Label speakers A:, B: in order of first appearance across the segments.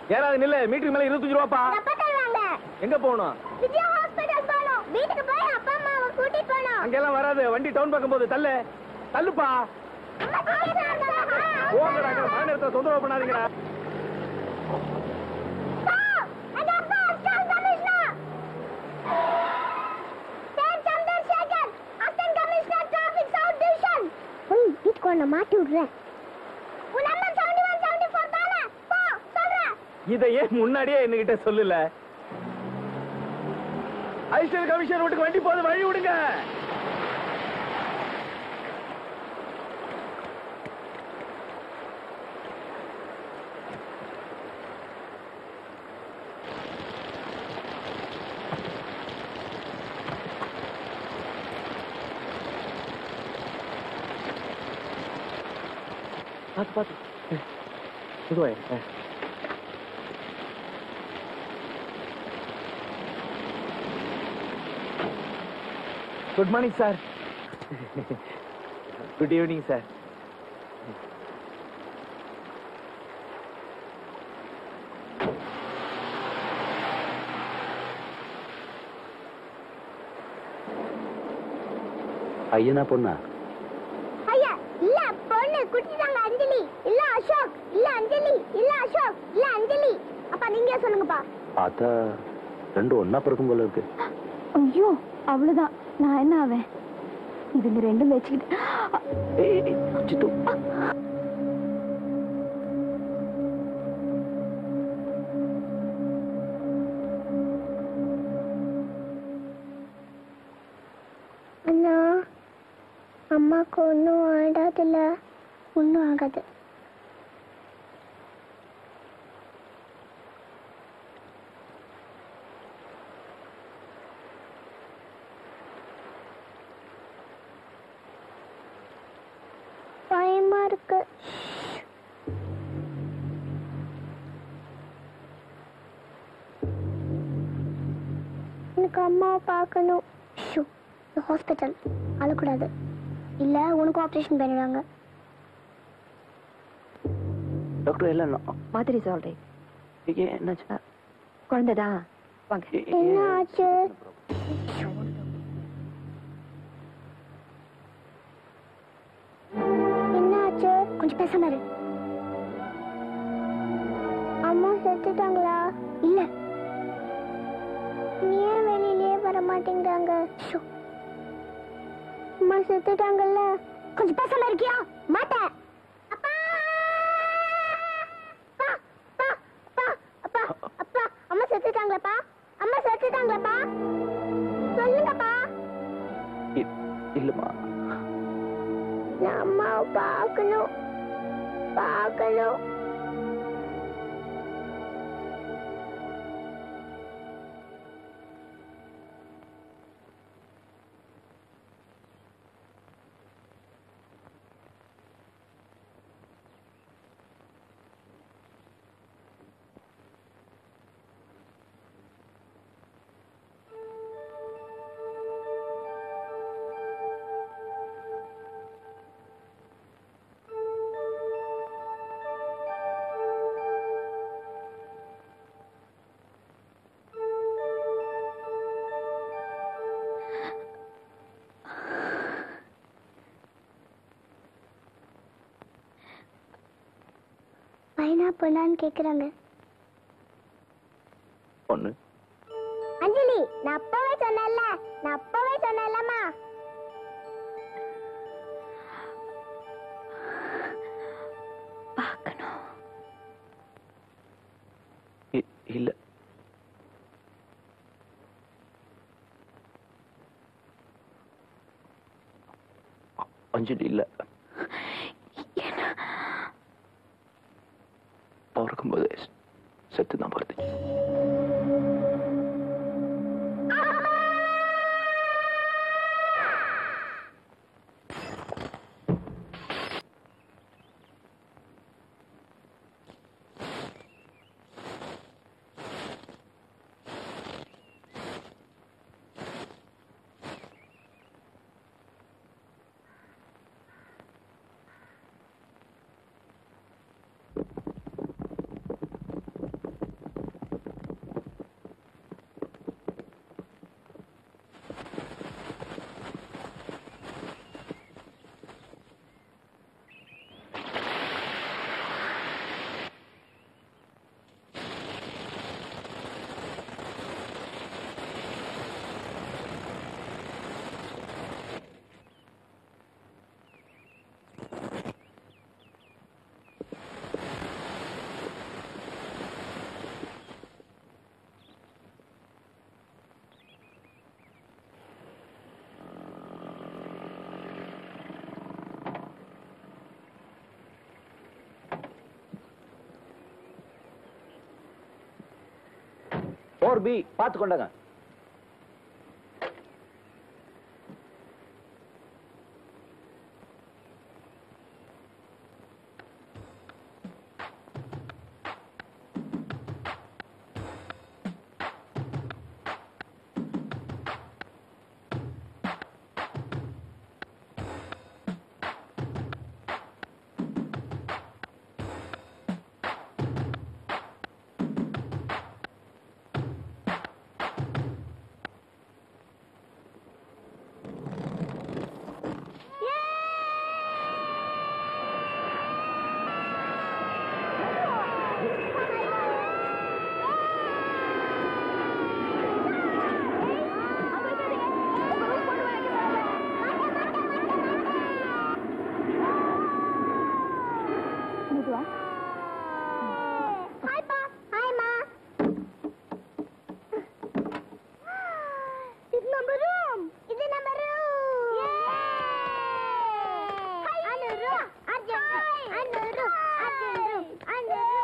A: ஏறாது நில்ல மீட்டருக்கு மேல இருபத்தஞ்சு ரூபாப்பா
B: எப்ப தருவாங்க
A: எங்க போகணும்
B: விஜயா ஹாஸ்பிடல் போகணும் வீட்டுக்கு போய் அப்பா அம்மாவை கூட்டிட்டு போகணும்
A: அங்கெல்லாம் வராது வண்டி டவுன் பக்கம் போகுது தள்ளு தள்ளுப்பா
B: அம்மா ticket வாங்குறாங்க.
A: போங்கடா மழை நேரத்துல தொந்தரவு பண்ணாதீங்கடா
B: Stop! எங்க அப்பா assistant commissioner. Sir Chandrasekhar, assistant commissioner, traffic south division. போய் வீட்டுக்கு ஒண்ணு மாட்டி விடுறேன் உன் number seventy one seventy four தானே போ சொல்றேன்
A: இதை ஏன் முன்னாடியே என்கிட்ட சொல்லல ஐஸ்வர் கமிஷனர் வீட்டுக்கு வண்டி போகுது வழி விடுங்க பார்த்து பார்த்து இதுவாய் good morning sir good evening sir
C: பையனா பொண்ணா
B: ஐயா இல்ல பொண்ணு குட்டிட்டாங்க அஞ்சலி இல்ல அசோக் இல்ல அஞ்சலி இல்ல அசோக் இல்ல அஞ்சலி அப்பா நீங்க சொல்லுங்கப்பா
C: பார்த்தா ரெண்டும் ஒன்னா பிறக்கும் போல இருக்கு
D: ஐயோ அவ்வளவுதான் நான் என்ன ஆவேன் இதுங்க ரெண்டும் வச்சுக்கிட்டு
C: ஏய், ஏய், சித்து
B: அண்ணா அம்மாக்கு ஒன்றும் ஆடாதுல்ல ஒன்றும் ஆகாது பயமா இருக்கு எனக்கு அம்மாவை பார்க்கணும் ஷூ ஹாஸ்பிட்டல் அழக்கூடாது இல்ல உனக்கு ஆப்ரேஷன் பண்ணிடுவாங்க
C: டாக்டர் எல்லாம்
D: மாதிரி சொல்றேன்
C: ஏன் என்னாச்சு
D: குழந்தைதான் வாங்க
C: ஏ- ஏ-
B: என்ன ஆச்சு என்ன ஆச்சு கொஞ்சம் பேசாம இரு அம்மா செத்துட்டாங்களா இல்ல நீ ஏன் வெளியிலயே வர மாட்டேங்கிறாங்க ஷோ. அம்மா செத்துட்டாங்கல்ல கொஞ்சம் பேசாம இருக்கியா மாட்டேன் அப்பா அப்பா அப்பா அப்பா அப்பா அப்பா அம்மா செத்துட்டாங்களாப்பா அம்மா செத்துட்டாங்களாப்பா சொல்லுங்கப்பா
C: இ- இல்லம்மா
B: நான் அம்மாவை பார்க்கணும் பார்க்கணும் பையனா பொண்ணான்னு கேக்குறாங்க
C: பொண்ணு
B: அஞ்சலி நான் அப்பவே சொன்னேன்ல நான் அப்பவே சொன்னேன்லம்மா
D: பார்க்கணும்
C: இ- இல்ல அ- அஞ்சலி இல்ல பிறக்கும்போது செத்து தான் பிறந்துச்சு ஃபோர் பி பார்த்து கொண்டாங்க
D: மெதுவா
B: ஹாய்ப்பா ஹாய்மா இது நம்ம ரூம் இது நம்ம ரூம் அனுரு அர்ஜுன் அனுரு அர்ஜுன் அனுரு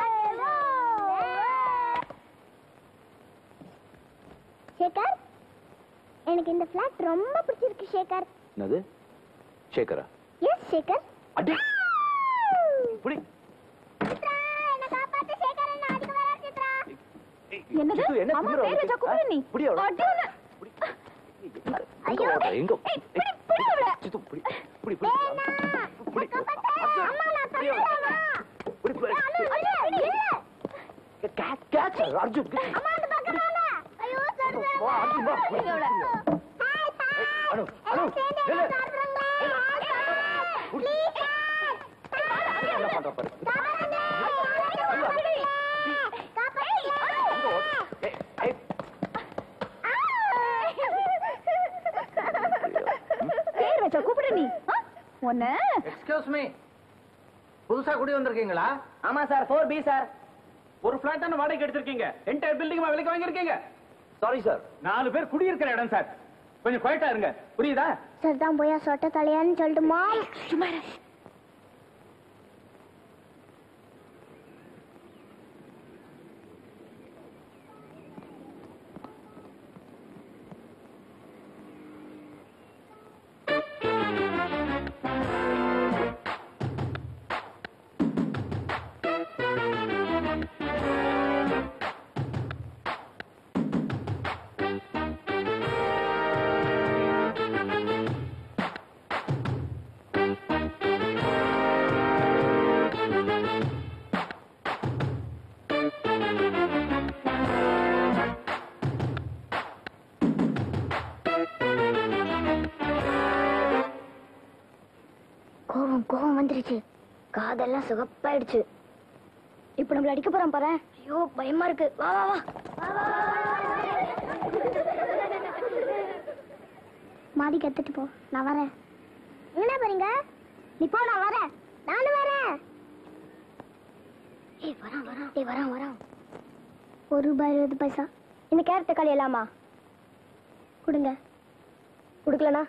B: சேகர் எனக்கு இந்த ஃபிளாட் ரொம்ப பிடிச்சிருக்கு சேகர்
C: என்னது சேகரா
B: எஸ் சேகர்
C: அடி புடி
B: சித்ரா என்ன காப்பாத்து சேகர் என்ன அடிக்க வர சித்ரா
D: என்னது
C: சித்து, என்ன
D: அம்மா
C: திமிரு
D: பேர் வச்சா
C: உனக்கு?
D: கூப்பிடு நீ
C: புடி அவளை.
D: அடி உன்னை.
C: எங்க
B: ஐயோ.
C: ஓடுற? எங்க
D: ஏய், புடி, புடி அவளை.
C: சித்து, புடி புடி புடி
B: வேணா
C: புடி
B: காப்பாத்து அம்மா நான்
C: புடி அவளை.
B: தரேன்
C: புடி புடி
B: அண்ணா இல்ல
C: கேட்ச் கேட்ச் அர்ஜுன்
B: அம்மா அந்த பக்கம் வாங்க ஐயோ சொல்றேன்
C: வா, அர்ஜுன், வா.
B: ஹாய் ஹாய்
C: அனு, அனு,
B: சேர்ந்து
C: நில்லு.
B: சாப்பிடுறீங்களா ப்ளீஸ்
C: என்ன பண்ற பாரு எங்க ஓடுற? ஏய், ஏய்,
D: பேர் வச்சா கூப்பிடு நீ ஆ? உன்னை
A: எக்ஸ்கியூஸ் மீ புதுசா குடி வந்திருக்கீங்களா
E: ஆமா சார் ஃபோர் பி சார்
A: ஒரு பிளாட் தானே வாடகைக்கு எடுத்திருக்கீங்க என்டையர் பில்டிங் விலைக்கு வாங்கியிருக்கீங்க
C: சாரி சார்
A: நாலு பேர் குடியிருக்கிற இடம் சார் கொஞ்சம் குவைட்டா இருங்க புரியுதா
B: சரிதான் போயா சொட்ட தலையான்னு சொல்லட்டுமா
D: சும்மா இரு.
B: கோவம் கோவம் வந்துருச்சு காதெல்லாம் சுகப்பாயிடுச்சு
D: இப்ப நம்மள அடிக்க போறான் பாரு
B: ஐயோ பயமா இருக்கு வா வா வா மாடி கத்துட்டு போ நான் வரேன் என்ன போறீங்க நீ போ நான் வரேன் நானும் வரேன் ஏய் வரான் வரான் ஏய் வரான் வரான் ஒரு ரூபாய் இருபது பைசா இந்த கேரட் தக்காளி எல்லாமா கொடுங்க கொடுக்கலனா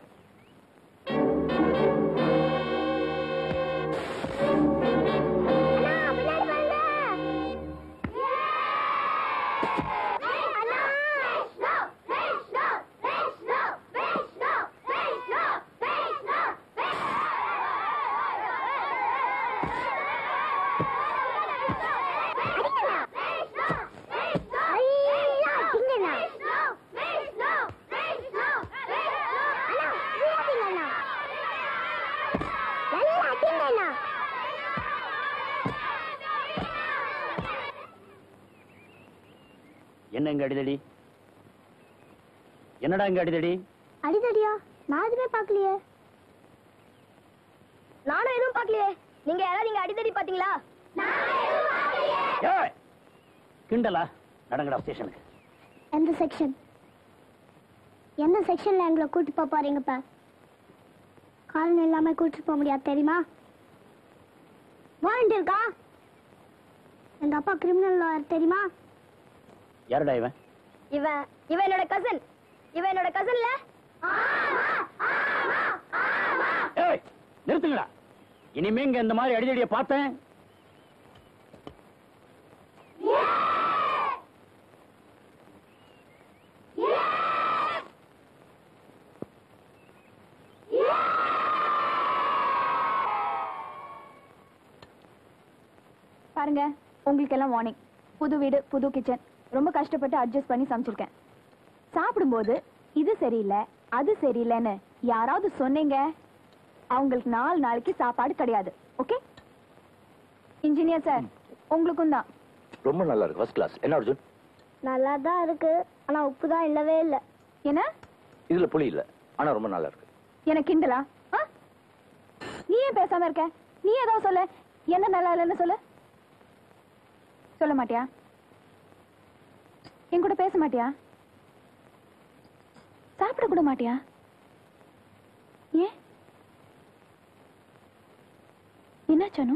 E: என்ன இங்க அடிதடி என்னடா இங்க அடிதடி
B: அடிதடியா நான் எதுவுமே பார்க்கலையே நானும் எதுவும் பார்க்கலையே நீங்க யாராவது இங்க அடிதடி பாத்தீங்களா
E: ஏய் கிண்டலா நடங்கடா ஸ்டேஷனுக்கு
B: எந்த செக்ஷன் எந்த செக்ஷன்ல எங்களை கூட்டு போக போறீங்கப்பா காலனி இல்லாம கூட்டு போக முடியாது தெரியுமா வாரண்ட் இருக்கா எங்க அப்பா கிரிமினல் லாயர் தெரியுமா
E: யாருடா இவன்
B: இவன் இவன் என்னோட கசன் இவன் என்னோட கசன்ல
E: ஏய் நிறுத்துங்கடா இனிமே இங்க இந்த மாதிரி அடிதடியை பார்த்தேன்
D: பாருங்க உங்களுக்கு எல்லாம் வார்னிங் புது வீடு புது கிச்சன் ரொம்ப கஷ்டப்பட்டு அட்ஜஸ்ட் பண்ணி சமைச்சிருக்கேன் சாப்பிடும்போது இது சரியில்லை அது சரியில்லைன்னு யாராவது சொன்னீங்க அவங்களுக்கு நாலு நாளைக்கு சாப்பாடு கிடையாது ஓகே இன்ஜினியர் சார் உங்களுக்கும் தான்
C: ரொம்ப நல்லா இருக்கு ஃபர்ஸ்ட் கிளாஸ் என்ன அர்ஜுன்
B: நல்லா தான் இருக்கு ஆனா உப்பு தான் இல்லவே இல்ல
D: என்ன
C: இதுல புளி இல்ல ஆனா ரொம்ப நல்லா இருக்கு
D: எனக்கு கிண்டலா ஆ? நீ ஏன் பேசாம இருக்க நீ ஏதோ சொல்லு என்ன நல்லா இல்லைன்னு சொல்லு சொல்ல மாட்டியா என் கூட பேச மாட்டியா சாப்பிட கூட மாட்டியா ஏன் என்ன சனு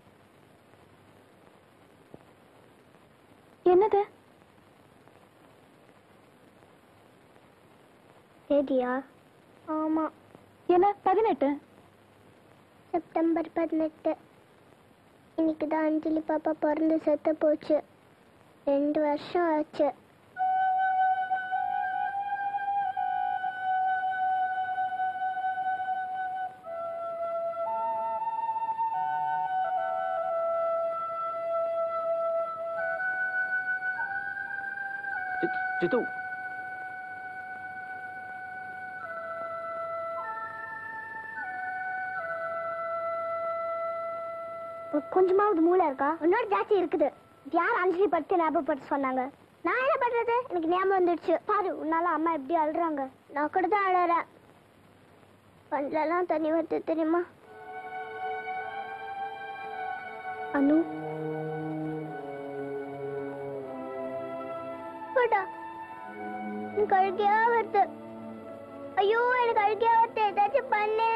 D: என்னது
B: சரியா ஆமா
D: என்ன பதினெட்டு
B: செப்டம்பர் பதினெட்டு இன்னைக்கு தான் அஞ்சலி பாப்பா பிறந்து செத்து போச்சு ரெண்டு வருஷம் ஆச்சு
C: சித்- சித்து
B: உனக்கு கொஞ்சமாவது மூளை இருக்கா உன்னோட ஜாஸ்தி இருக்குது இது யார் அஞ்சலி படுத்து ஞாபகப்படுத்த சொன்னாங்க நான் என்ன பண்றது எனக்கு ஞாபகம் வந்துடுச்சு பாரு உன்னால அம்மா எப்படி அழுறாங்க நான் கூட தான் அழறேன் கண்ணிலலாம் தண்ணி வருது தெரியுமா அனு போடா. எனக்கு அழுகையா வருது ஐயோ எனக்கு அழுகையா வருது ஏதாச்சும் பண்ணு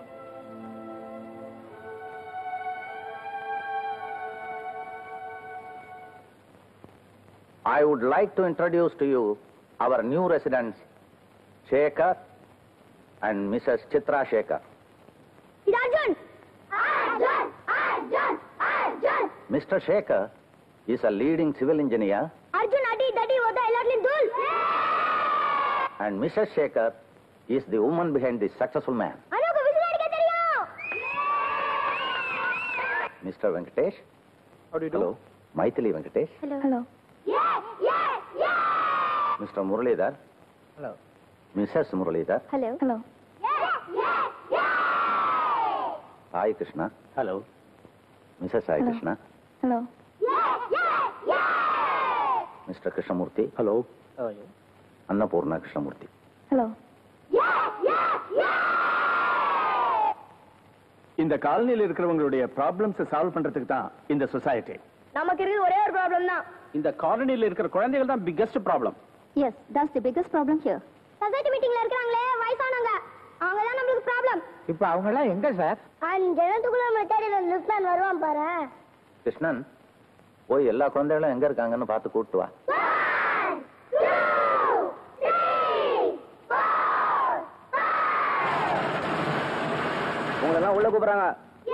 C: I would like to introduce to you our new residents, Shekhar and Mrs. Chitra Shekhar.
B: இது Arjun Arjun Arjun Arjun
C: Mr. Shekhar is a leading civil engineer
B: Arjun அடி தடி ஓத எல்லாத்துலயும் தூள்
C: and Mrs. Shekhar is the woman behind this successful man.
B: அனுக்கு whistle அடிக்க தெரியும்
C: Mr. Venkatesh. How do you do? Hello. Maithili Venkatesh.
B: Hello
D: hello
B: ஏ ஏ ஏ
C: Mr. Muralidhar. Hello. Mrs. Muralidhar.
B: Hello
D: hello
B: ஏ ஏ ஏ
C: Hi Krishna.
E: Hello
C: Mrs. Sai
D: Hello.
C: Krishna.
D: Hello
B: ஏ ஏ ஏ
C: Mr. Krishnamurthy.
E: Hello
C: Annapurna Krishnamurthy.
D: Hello
B: ஏ ஏ ஏ
A: இந்த காலனியில் இருக்கிறவங்களுடைய ப்ராப்ளம்ஸ் சால்வ் பண்றதுக்கு தான் இந்த சொசைட்டி
B: நமக்கு இருக்கு ஒரே ஒரு ப்ராப்ளம் தான்
A: இந்த காலனியில் இருக்கிற குழந்தைகள் தான் biggest problem
D: yes that's the biggest problem here
B: society மீட்டிங்ல இருக்காங்களே வயசானவங்க அவங்க தான் நம்மளுக்கு ப்ராப்ளம்
C: இப்ப அவங்க எல்லாம் எங்க சார்
B: அஞ்சு இடத்துக்குள்ள நம்ம தேடி லிப்டான் வருவான் பாரு
C: கிருஷ்ணன் போய் எல்லா குழந்தைகளும் எங்க இருக்காங்கன்னு பார்த்து கூட்டு வா உங்களை எல்லாம் உள்ள கூப்பிடுறாங்க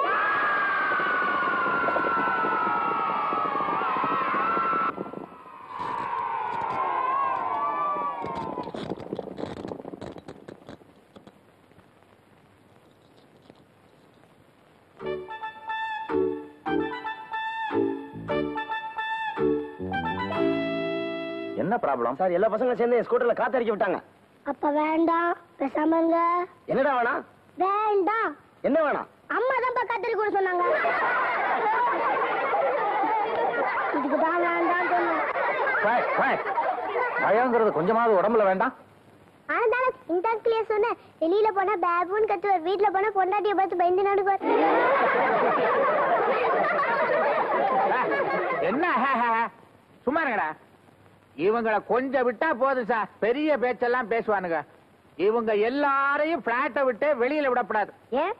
C: என்ன ப்ராப்ளம்
E: சார் எல்லா பசங்களும் சேர்ந்து ஸ்கூட்டர்ல காத்தடிக்க விட்டாங்க
B: அப்ப வேண்டாம் பேசாம இருங்க
E: என்னடா வேணாம்
B: வேண்டாம்
E: என்ன வேணாம்
B: அம்மா தான் கத்திரி கூட சொன்னாங்க இதுக்கு தான் வேண்டாம் சொன்னேன்
C: பயங்கிறது கொஞ்சமாவது உடம்புல வேண்டாம்
B: அதனால இந்த கிளிய சொன்னேன் வெளியில போனா பேபுன்னு கத்துவார் வீட்டுல போனா பொண்டாட்டிய பார்த்து பயந்து நடுவார்
F: என்ன சும்மா இருங்கடா இவங்கள கொஞ்சம் விட்டா போதும் சார் பெரிய பேச்செல்லாம் பேசுவானுங்க இவங்க எல்லாரையும் பிளாட்டை விட்டு வெளியில விடக்கூடாது
B: ஏன்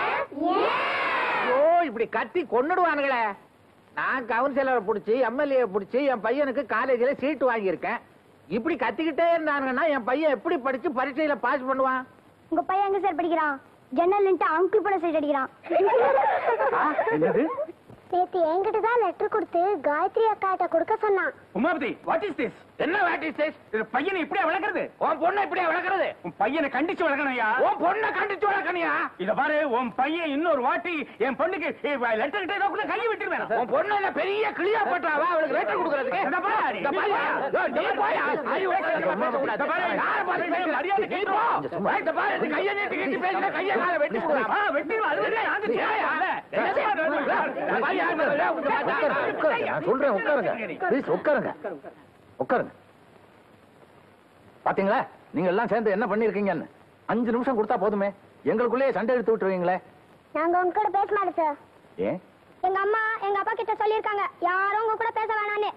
F: ஓ இப்படி கத்தி கொன்னுடுவானுங்களே நான் கவுன்சிலரை பிடிச்சி எம்எல்ஏ பிடிச்சி என் பையனுக்கு காலேஜில் சீட்டு வாங்கியிருக்கேன் இப்படி கத்திக்கிட்டே இருந்தானுங்கன்னா என் பையன் எப்படி படிச்சு பரீட்சையில பாஸ் பண்ணுவான்
B: உங்க பையன் எங்க சார் படிக்கிறான் ஜன்னல் நின்று அங்கிள் படம் சைட் அடிக்கிறான்
A: என்னது
B: நேத்து என்கிட்ட தான் லெட்டர் கொடுத்து காயத்ரி அக்காட்ட கொடுக்க சொன்னான்
A: உமாபதி வாட் இஸ் திஸ்
F: என்ன வேட்டி சேஸ்
A: இது பையனை இப்படியே வளர்க்கறது
F: உன் பொண்ணை இப்படியே வளர்க்கறது
A: உன் பையனை கண்டிச்சு வளர்க்கணையா
F: உன் பொண்ணை கண்டிச்சு வளர்க்கணியா
A: இத பாரு உன் பையன் இன்னொரு வாட்டி என் பொண்ணுக்கு லெட்டர் கிட்ட கூட கையை விட்டுருவேன்
F: உன் பொண்ணு என்ன பெரிய கிளியா பட்டாவா அவளுக்கு வேட்டை கொடுக்கறதுக்கு
A: இந்த பாரு.
F: இந்த பாரு. ஏய், நீ போயா? அறிவு கெட்டவன் பேசக்கூடாது.
A: இந்த பாரு.
F: யாரை பார்த்து பேசுற? மரியாதை கேட்டு போ. ஏய், இந்த பாரு, இந்த கையை நீட்டி நீட்டி பேசுனா கையை காலை வெட்டி போடுவேன்.
A: ஆ, வெட்டிடுவேன். அது வரைக்கும் நாங்க
F: நீ ஏயா?
A: என்னது?
F: இந்த பாரு, யார் மேல? ஏய், உங்க பாரு.
C: உட்காருங்க, உட்காருங்க. நான் சொல்றேன் உட்காருங்க ப்ளீஸ் உட்காருங்க உட்காருங்க பாத்தீங்களா நீங்க எல்லாம் சேர்ந்து என்ன பண்ணிருக்கீங்கன்னு அஞ்சு நிமிஷம் கொடுத்தா போதுமே எங்களுக்குள்ளேயே சண்டை எடுத்து விட்டுருவீங்களே
B: நாங்க உங்க கூட பேச மாட்டோம் சார்
C: ஏன்
B: எங்க அம்மா எங்க அப்பா கிட்ட சொல்லிருக்காங்க யாரும் உங்க கூட பேச வேணான்னு